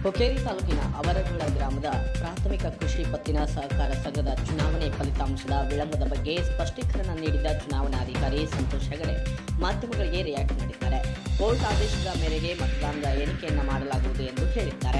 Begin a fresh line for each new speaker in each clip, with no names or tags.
ಹುಕ್ಕೇರಿ ತಾಲೂಕಿನ ಅವರಗೂಡ ಗ್ರಾಮದ ಪ್ರಾಥಮಿಕ ಕೃಷಿ ಪತ್ತಿನ ಸಹಕಾರ ಸಂಘದ ಚುನಾವಣೆ ಫಲಿತಾಂಶದ ವಿಳಂಬದ ಬಗ್ಗೆ ಸ್ಪಷ್ಟೀಕರಣ ನೀಡಿದ ಚುನಾವಣಾಧಿಕಾರಿ ಸಂತೋಷ್ ಹೆಗಡೆ ಮಾಧ್ಯಮಗಳಿಗೆ ರಿಯಾಕ್ಟ್ ಮಾಡಿದ್ದಾರೆ ಕೋರ್ಟ್ ಆದೇಶದ ಮೇರೆಗೆ ಮತದಾನದ ಎಣಿಕೆಯನ್ನ ಮಾಡಲಾಗುವುದು ಎಂದು ಹೇಳಿದ್ದಾರೆ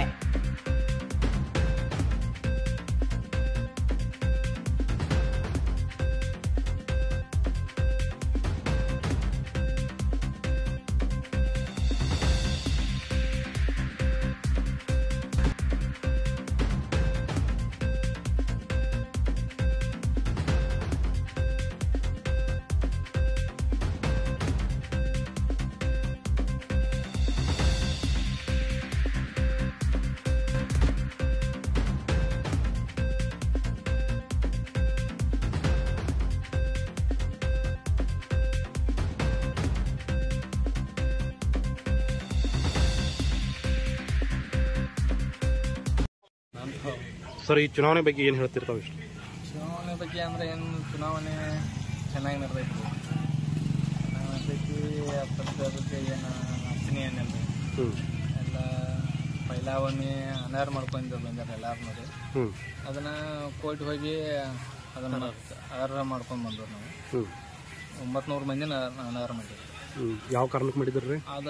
ಸರ್ ಈ ಚುನಾವಣೆ ಬಗ್ಗೆ ಏನು ಹೇಳ್ತಿರ್ತಾವೆ ಇಷ್ಟು
ಚುನಾವಣೆ ಬಗ್ಗೆ ಅಂದರೆ ಏನು ಚುನಾವಣೆ ಚೆನ್ನಾಗಿ ನಡೆದೈತಿ ಚೆನ್ನಾಗಿ ನಡೆದೈತಿ ಅದ್ರ ಬಗ್ಗೆ ಏನು ಅರ್ಚನೆ ಏನಿಲ್ಲ
ಹ್ಞೂ
ಎಲ್ಲ ಪೈಲ ಒಮ್ಮೆ ಅನಾರ ಮಾಡ್ಕೊಂಡು ಬಂದಾರ ಎಲ್ಲಾರು ನೋಡಿ
ಹ್ಞೂ
ಅದನ್ನು ಕೋರ್ಟ್ ಹೋಗಿ ಅದನ್ನು ಅನಾರ ಮಾಡ್ಕೊಂಡು ಬಂದವ್ರು ನಾವು
ಹ್ಞೂ
ಒಂಬತ್ತು ಮಂದಿನ ಅನಾರ ಮಾಡಿದ್ವಿ
ಹ್ಞೂ ಯಾವ ಕಾರಣಕ್ಕೆ ಮಾಡಿದ್ರಿ ರೀ
ಅದು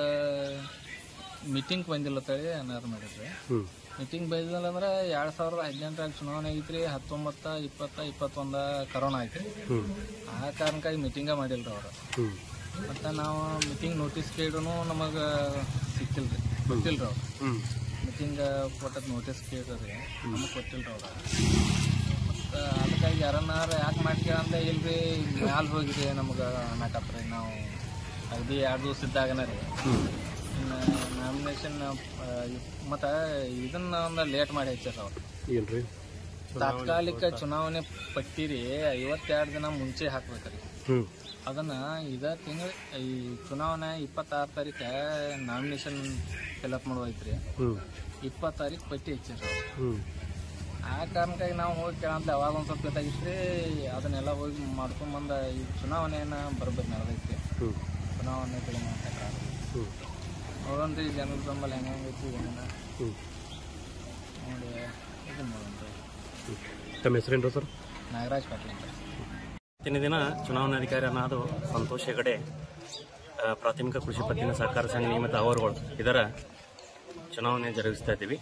ಮೀಟಿಂಗ್ ಬಂದಿಲ್ಲ ತಳಿ ಅನಾರ ಮಾಡಿದ್ವಿ
ಹ್ಞೂ
ಮೀಟಿಂಗ್ ಬೈದಿಲ್ಲ ಅಂದ್ರೆ ಎರಡು ಸಾವಿರದ ಹದಿನೆಂಟರಾಗ ಚುನಾವಣೆ ಐತ್ರಿ ಹತ್ತೊಂಬತ್ತ ಇಪ್ಪತ್ತ ಇಪ್ಪತ್ತೊಂದ ಕರೋನಾ ಐತ್ರಿ
ಹ್ಞೂ
ಆ ಕಾರಣಕ್ಕಾಗಿ ಮೀಟಿಂಗ ಮಾಡಿಲ್ರಿ ಅವರು
ಹ್ಞೂ
ಮತ್ತು ನಾವು ಮೀಟಿಂಗ್ ನೋಟಿಸ್ ಕೇಳಿದ್ರು ನಮಗೆ ಸಿಕ್ಕಿಲ್ರಿ ಕೊಟ್ಟಿಲ್ರಿ ಅವ್ರು
ಹ್ಞೂ
ಮೀಟಿಂಗ್ ಕೊಟ್ಟದ್ ನೋಟಿಸ್ ಕೇಳಿದ್ರಿ ನಮಗೆ ಕೊಟ್ಟಿಲ್ರಿ ಅವ್ರು ಮತ್ತು ಅದಕ್ಕಾಗಿ ಯಾರನ್ನಾರ ಯಾಕೆ ಮಾಡ್ತೀರ ಅಂತ ಇಲ್ರಿ ಮ್ಯಾಲ ಹೋಗಿರಿ ನಮ್ಗೆ ಅನ್ನಕತ್ರಿ ನಾವು ಅಗದಿ ಎರಡು ದಿವಸ ಇದ್ದಾಗನ ರೀ ಇನ್ನು ನಾಮಿನೇಷನ್ ಮತ್ತು ಇದನ್ನ ಒಂದು ಲೇಟ್ ಮಾಡಿ ಹಚ್ಚಾರ ಅವ್ರು
ಏನು ರೀ
ತಾತ್ಕಾಲಿಕ ಚುನಾವಣೆ ಪಟ್ಟಿ ರೀ ಐವತ್ತೆರಡು ದಿನ ಮುಂಚೆ ಹಾಕ್ಬೇಕ್ರಿ
ಹ್ಞೂ
ಅದನ್ನ ಇದ ತಿಂಗಳ ಈ ಚುನಾವಣೆ ಇಪ್ಪತ್ತಾರು ತಾರೀಕ ನಾಮಿನೇಷನ್ ಫಿಲಪ್ ಮಾಡುವೈತ್ರಿ
ಹ್ಞೂ
ಇಪ್ಪತ್ತು ತಾರೀಕು ಪಟ್ಟಿ ಹಚ್ಚಿರ
ಹ್ಞೂ
ಆ ಕಾರಣಕ್ಕಾಗಿ ನಾವು ಹೋಗಿ ಕೇಳಂತ ಅವಾಗ ಒಂದು ಸ್ವಲ್ಪ ಗೊತ್ತಾಗಿತ್ರಿ ಅದನ್ನೆಲ್ಲ ಹೋಗಿ ಮಾಡ್ಕೊಂಬಂದ ಈ ಚುನಾವಣೆಯನ್ನ ಬರ್ಬೇಕು ನಡೆದೈತಿ
ಹ್ಞೂ
ಚುನಾವಣೆ ಕಡೆ ಮಾತಾಡ್ತಾರೆ
ಹ್ಞೂ
ನೋಡೋಣ್ರಿ ಜನರ ಬೆಂಬಲ ಹೆಂಗೆ ಹೆಂಗೈತಿ ಏನೇನ
ಹ್ಞೂ
ನೋಡಿ ಇದನ್ನ ಮಾಡೋಣ್ರಿ
ಹ್ಞೂ ತಮ್ಮ ಹೆಸರೇನು ಸರ್
ನಾಗರಾಜ್ ಪಾಟೀಲ್ ಅಂತ
ಇವತ್ತಿನ ದಿನ ಚುನಾವಣಾಧಿಕಾರಿ ಅನ್ನೋದು ಸಂತೋಷ್ ಹೆಗಡೆ ಆ, ಪ್ರಾಥಮಿಕ ಕೃಷಿ ಪತ್ತಿನ ಸಹಕಾರ ಸಂಘ ನಿಯಮಿತ ಅವರುಗಳು ಇದರ ಚುನಾವಣೆ ಜರುಗಿಸ್ತಾ ಇದ್ದೀವಿ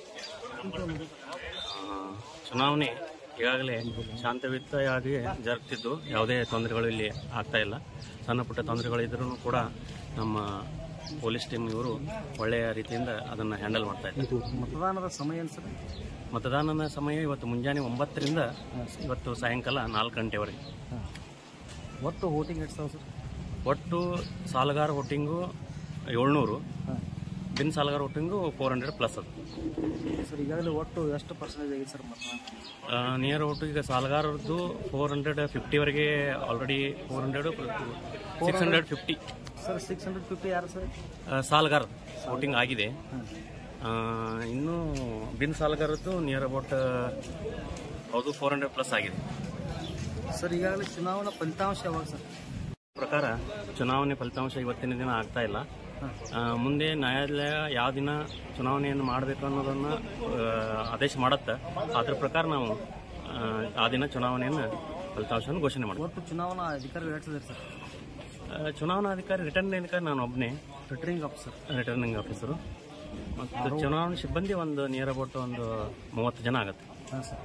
ಆ, ಚುನಾವಣೆ ಈಗಾಗಲೇ ಶಾಂತಯುತವಾಗಿ ಜರುಗ್ತಿದ್ದು ಯಾವುದೇ ತೊಂದರೆಗಳು ಇಲ್ಲಿ ಆಗ್ತಾ ಇಲ್ಲ ಸಣ್ಣ ಪುಟ್ಟ ತೊಂದರೆಗಳಿದ್ರೂ ಕೂಡ ನಮ್ಮ ಪೊಲೀಸ್ ಟೀಮ್ ಇವರು ಒಳ್ಳೆಯ ರೀತಿಯಿಂದ ಅದನ್ನು ಹ್ಯಾಂಡಲ್ ಮಾಡ್ತಾ ಇದ್ದಾರೆ
ಮತದಾನದ ಸಮಯ ಏನು ಸರ್
ಮತದಾನದ ಸಮಯ ಇವತ್ತು ಮುಂಜಾನೆ ಒಂಬತ್ತರಿಂದ ಇವತ್ತು ಸಾಯಂಕಾಲ ನಾಲ್ಕು ಗಂಟೆವರೆಗೆ
ಒಟ್ಟು ವೋಟಿಂಗ್ ಎಷ್ಟು ಸಾವಿರ ಸರ್
ಒಟ್ಟು ಸಾಲಗಾರ ವೋಟಿಂಗು ಏಳ್ನೂರು
ಹಾಂ
ಬಿನ್ ಸಾಲಗಾರ ವೋಟಿಂಗು ಫೋರ್ ಹಂಡ್ರೆಡ್ ಪ್ಲಸ್ ಅದು
ಸರ್ ಈಗಾಗಲೇ ಒಟ್ಟು ಎಷ್ಟು ಪರ್ಸೆಂಟೇಜ್ ಆಗಿದೆ ಸರ್ ಮತದಾನ
ನಿಯರ್ ಒಟ್ಟು ಈಗ ಸಾಲಗಾರರದ್ದು ಫೋರ್ ಹಂಡ್ರೆಡ್ ಫಿಫ್ಟಿವರೆಗೆ already four hundred six hundred fifty
sir six hundred fifty ಯಾರು ಸರ್
ಸಾಲಗಾರ ವೋಟಿಂಗ್ ಆಗಿದೆ ಆ, ಇನ್ನು ಬಿನ್ ಸಾಲಗಾರದ್ದು ನಿಯರ್ ಅಬೌಟ್ ಹೌದು ಫೋರ್ ಹಂಡ್ರೆಡ್ ಪ್ಲಸ್ ಆಗಿದೆ
ಸರ್ ಈಗಾಗಲೇ ಚುನಾವಣಾ ಫಲಿತಾಂಶ ಯಾವಾಗ ಸರ್
ಪ್ರಕಾರ ಚುನಾವಣೆ ಫಲಿತಾಂಶ ಇವತ್ತಿನ ದಿನ ಆಗ್ತಾ ಇಲ್ಲ ಆ, ಮುಂದೆ ನ್ಯಾಯಾಲಯ ಯಾವ ದಿನ ಚುನಾವಣೆಯನ್ನು ಮಾಡಬೇಕು ಅನ್ನೋದನ್ನ ಆ, ಆದೇಶ ಮಾಡುತ್ತೆ ಅದ್ರ ಪ್ರಕಾರ ನಾವು ಆ, ಆ ದಿನ ಚುನಾವಣೆಯನ್ನು ಫಲಿತಾಂಶವನ್ನು ಘೋಷಣೆ ಮಾಡ್ತೀವಿ
ಒಟ್ಟು ಚುನಾವಣಾ ಅಧಿಕಾರಿ ಹೇಳ್ತಿದ್ದಾರೆ ಸರ್
ಆ, ಚುನಾವಣಾಧಿಕಾರಿ ರಿಟರ್ನಿಂಗ್ ಅಧಿಕಾರಿ ನಾನು ಒಬ್ಬನೇ
ರಿಟರ್ನಿಂಗ್ ಆಫೀಸರ್
ರಿಟರ್ನಿಂಗ್ ಆಫೀಸರು ಮತ್ತು ಚುನಾವಣಾ ಸಿಬ್ಬಂದಿ ಒಂದು ನಿಯರ್ ಅಬೌಟ್ ಒಂದು ಮೂವತ್ತು ಜನ ಆಗುತ್ತೆ
ಹಾಂ ಸರ್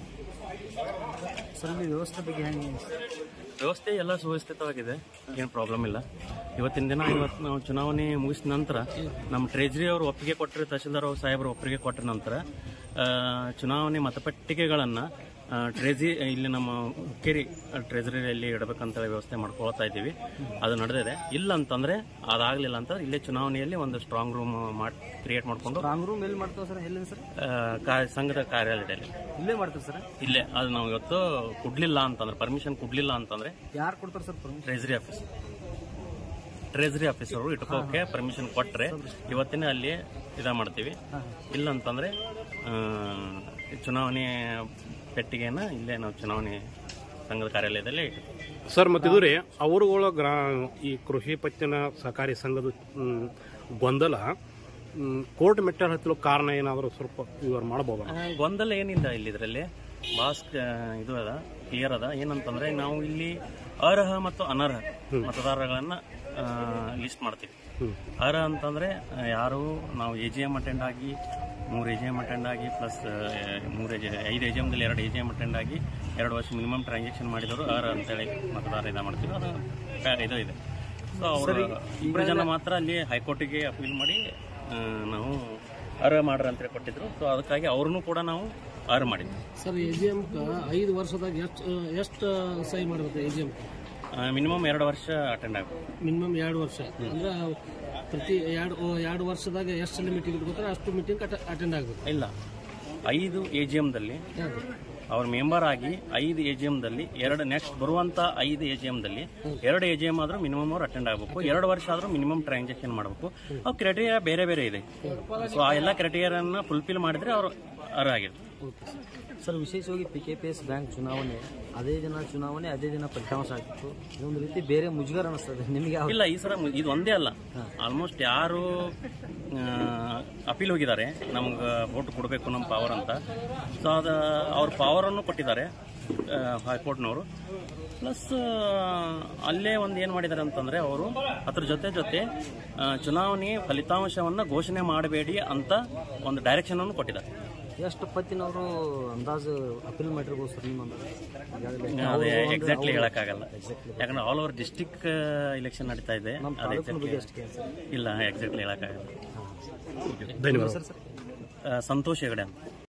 ಸರ್ ಇಲ್ಲಿ ವ್ಯವಸ್ಥೆ ಬಗ್ಗೆ ಹೆಂಗೆ
ವ್ಯವಸ್ಥೆ ಎಲ್ಲ ಸುವ್ಯವಸ್ಥಿತವಾಗಿದೆ ಏನು ಪ್ರಾಬ್ಲಮ್ ಇಲ್ಲ ಇವತ್ತಿನ ದಿನ ಇವತ್ತು ನಾವು ಚುನಾವಣೆ ಮುಗಿಸಿದ ನಂತರ ನಮ್ಮ ಟ್ರೆಜರಿ ಅವರು ಒಪ್ಪಿಗೆ ಕೊಟ್ಟರೆ ತಹಶೀಲ್ದಾರ್ ಅವರು ಸಾಹೇಬರು ಒಪ್ಪಿಗೆ ಕೊಟ್ಟ ನಂತರ ಆ, ಚುನಾವಣೆ ಮತಪಟ್ಟಿಗೆಗಳನ್ನು ಟ್ರೆಜಿ ಇಲ್ಲಿ ನಮ್ಮ ಹುಕ್ಕೇರಿ ಟ್ರೆಜರಿಯಲ್ಲಿ ಇಡಬೇಕಂತ ವ್ಯವಸ್ಥೆ ಮಾಡ್ಕೊಳ್ತಾ ಇದ್ದೀವಿ ಅದು ನಡೆದಿದೆ ಇಲ್ಲ ಅಂತಂದ್ರೆ ಅದಾಗಲಿಲ್ಲ ಅಂತ ಇಲ್ಲೇ ಚುನಾವಣೆಯಲ್ಲಿ ಒಂದು ಸ್ಟ್ರಾಂಗ್ ರೂಮ್ ಮಾಡಿ ಕ್ರಿಯೇಟ್ ಮಾಡಿಕೊಂಡು
ರಾಂಗ್ ರೂಮ್ ಎಲ್ಲಿ ಮಾಡ್ತೇವೆ ಸರ್ ಎಲ್ಲಿ ಸರ್
ಸಂಘದ ಕಾರ್ಯಾಲಯದಲ್ಲಿ
ಇಲ್ಲೇ ಮಾಡ್ತೇವೆ ಸರ್
ಇಲ್ಲೇ ಅದು ನಾವು ಇವತ್ತು ಕೊಡ್ಲಿಲ್ಲ ಅಂತಂದ್ರೆ ಪರ್ಮಿಷನ್ ಕೊಡ್ಲಿಲ್ಲ ಅಂತಂದ್ರೆ
ಯಾರು ಕೊಡ್ತಾರೆ sir permission
treasury office treasury officer ಇಟ್ಕೋಕೆ ಪರ್ಮಿಷನ್ ಕೊಟ್ರೆ ಇವತ್ತಿನ ಅಲ್ಲಿ ಇದ ಮಾಡ್ತೀವಿ ಇಲ್ಲ ಅಂತಂದ್ರೆ ಆ, ಚುನಾವಣೆ ಪೆಟ್ಟಿಗೆನ ಇಲ್ಲೇ ನಾವು ಚುನಾವಣೆ ಸಂಘದ ಕಾರ್ಯಾಲಯದಲ್ಲಿ ಇಟ್ಟಿರ್ತೀವಿ.
ಸರ್ ಮತ್ತಿದು ರೀ ಅವರುಗಳ ಗ್ರಾ ಈ ಕೃಷಿ ಪತ್ತಿನ ಸಹಕಾರಿ ಸಂಘದ ಮ್, ಗೊಂದಲ ಕೋರ್ಟ್ ಮೆಟ್ಟಲ್ ಹತ್ತಲು ಕಾರಣ ಏನಾದರೂ ಸ್ವಲ್ಪ ವಿವರ ಮಾಡಬಹುದಾ
ಆ, ಗೊಂದಲ ಏನಿಲ್ಲ ಇಲ್ಲಿ ಇದರಲ್ಲಿ ಬಾಸ್ ಇದು ಅದ ಕ್ಲಿಯರ್ ಅದ ಏನಂತಂದ್ರೆ ನಾವು ಇಲ್ಲಿ ಅರ್ಹ ಮತ್ತು ಅನರ್ಹ ಮತದಾರಗಳನ್ನ ಲಿಸ್ಟ್ ಮಾಡ್ತೀವಿ ಅರ್ಹ ಅಂತಂದ್ರೆ ಆ, ಯಾರು ನಾವು ಎ ಜಿ ಎಮ್ ಅಟೆಂಡ್ ಆಗಿ ಮೂರು ಎ ಜಿ ಎಮ್ ಅಟೆಂಡ್ ಆಗಿ ಪ್ಲಸ್ ಮೂರು ಎ ಜಿ ಐದು ಎ ಜಿ ಎಮ್ದಲ್ಲಿ ಎರಡು ಎ ಜಿ ಎಮ್ ಅಟೆಂಡ್ ಆಗಿ ಎರಡು ವರ್ಷ ಮಿನಿಮಮ್ ಟ್ರಾನ್ಸಾಕ್ಷನ್ ಮಾಡಿದವರು ಅರ್ಹ ಅಂತೇಳಿ ಮತದಾರ ಇದು ಮಾಡ್ತೀವಿ ಅದು ಪ್ಯಾ- ಇದು ಇದೆ ಸೊ ಅವರು ಇಬ್ಬರು ಜನ ಮಾತ್ರ ಅಲ್ಲಿ ಹೈಕೋರ್ಟಿಗೆ ಅಪೀಲ್ ಮಾಡಿ ಆ, ನಾವು ಅರ್ಹ ಮಾಡ್ರಿ ಅಂತೇಳಿ ಕೊಟ್ಟಿದ್ರು ಸೊ ಅದಕ್ಕಾಗಿ ಅವ್ರನ್ನೂ ಕೂಡ ನಾವು ಅರ್ಹ ಮಾಡಿದ್ವಿ
ಸರ್ ಎ ಜಿ ಎಮ್ ಐದು ವರ್ಷದಾಗ ಎಷ್ಟು ಎಷ್ಟು ಸಹಿ ಮಾಡ್ಬೇಕು ಎ ಜಿ ಎಮ್
ಮಿನಿಮಮ್ ಎರಡು ವರ್ಷ ಅಟೆಂಡ್ ಆಗಬೇಕು
ಮಿನಿಮಮ್ ಎರಡು ವರ್ಷ ಅಂದ್ರೆ ಪ್ರತಿ ಎರಡು ಎರಡು ವರ್ಷದಾಗ ಎಷ್ಟು ಸಲ ಮೀಟಿಂಗ್ ಇಟ್ಕೋತಾರೆ ಅಷ್ಟು ಮೀಟಿಂಗ್ ಅಟೆಂಡ್ ಆಗ್ಬೇಕು
ಇಲ್ಲ ಐದು ಎ ಜಿ ಎಮ್ದಲ್ಲಿ ಅವ್ರ ಮೆಂಬರ್ ಆಗಿ ಐದು ಎ ಜಿ ಎಮ್ದಲ್ಲಿ ಎರಡು ನೆಕ್ಸ್ಟ್ ಬರುವಂತ ಐದು ಎ ಜಿ ಎಮ್ದಲ್ಲಿ ಎರಡು ಎ ಜಿ ಎಮ್ ಆದ್ರೂ ಮಿನಿಮಮ್ ಅವ್ರು ಅಟೆಂಡ್ ಆಗಬೇಕು ಎರಡು ವರ್ಷ ಆದ್ರೂ ಮಿನಿಮಮ್ ಟ್ರಾನ್ಸಾಕ್ಷನ್ ಮಾಡಬೇಕು ಅವು ಕ್ರೈಟೀರಿಯಾ ಬೇರೆ ಬೇರೆ ಇದೆ ಸೊ ಆ ಎಲ್ಲ ಕ್ರೈಟೀರಿಯಾನ ಫುಲ್ಫಿಲ್ ಮಾಡಿದ್ರೆ ಅವರು ಅರ್ಹ ಆಗಿರ್ತಾರೆ
ಸರ್ ವಿಶೇಷವಾಗಿ P K P S bank ಚುನಾವಣೆ ಅದೇ ದಿನ ಚುನಾವಣೆ ಅದೇ ದಿನ ಫಲಿತಾಂಶ ಆಗಿತ್ತು ಇದೊಂದು ರೀತಿ ಬೇರೆ ಮುಜುಗರ ಅನಿಸ್ತದೆ ನಿಮಗೆ ಯಾವ
ಇಲ್ಲ ಈ ಸಲ ಮು- ಇದು ಒಂದೇ ಅಲ್ಲ ಆಲ್ಮೋಸ್ಟ್ ಯಾರು ಅಪೀಲ್ ಹೋಗಿದ್ದಾರೆ ನಮ್ಗೆ ವೋಟ್ ಕೊಡಬೇಕು ನಮ್ಮ ಪವರ್ ಅಂತ ಸೊ ಅದು ಅವ್ರ ಪವರನ್ನು ಕೊಟ್ಟಿದ್ದಾರೆ ಹೈಕೋರ್ಟ್ನವರು ಪ್ಲಸ್ ಅಲ್ಲೇ ಒಂದು ಏನು ಮಾಡಿದ್ದಾರೆ ಅಂತಂದರೆ ಅವರು ಅದ್ರ ಜೊತೆ ಜೊತೆ ಆ, ಚುನಾವಣೆ ಫಲಿತಾಂಶವನ್ನು ಘೋಷಣೆ ಮಾಡಬೇಡಿ ಅಂತ ಒಂದು ಡೈರೆಕ್ಷನನ್ನು ಕೊಟ್ಟಿದ್ದಾರೆ
ಎಷ್ಟು ಪತ್ತಿನವರು ಅಂದಾಜು ಅಪೀಲ್ ಮಾಡಿರ್ಬೋದು ಸರ್ ನಿಮ್ಮ ಅಂದಾಜು? ಈಗಾಗಲೇ
ಅದೇ ಎಕ್ಸಾಕ್ಟ್ಲಿ ಹೇಳಕ್ಕಾಗಲ್ಲ ಯಾಕಂದ್ರೆ ಆಲ್ ಓವರ್ ಡಿಸ್ಟಿಕ್ ಎಲೆಕ್ಷನ್ ನಡೀತಾ ಇದೆ ಅದೇ
ಎಷ್ಟು ಕೇಳಿ
ಇಲ್ಲ ಎಕ್ಸಾಕ್ಟ್ಲಿ ಹೇಳಕ್ಕಾಗಲ್ಲ
ಧನ್ಯವಾದ
ಆ, ಸಂತೋಷ್ ಹೆಗಡೆ ಅಂತ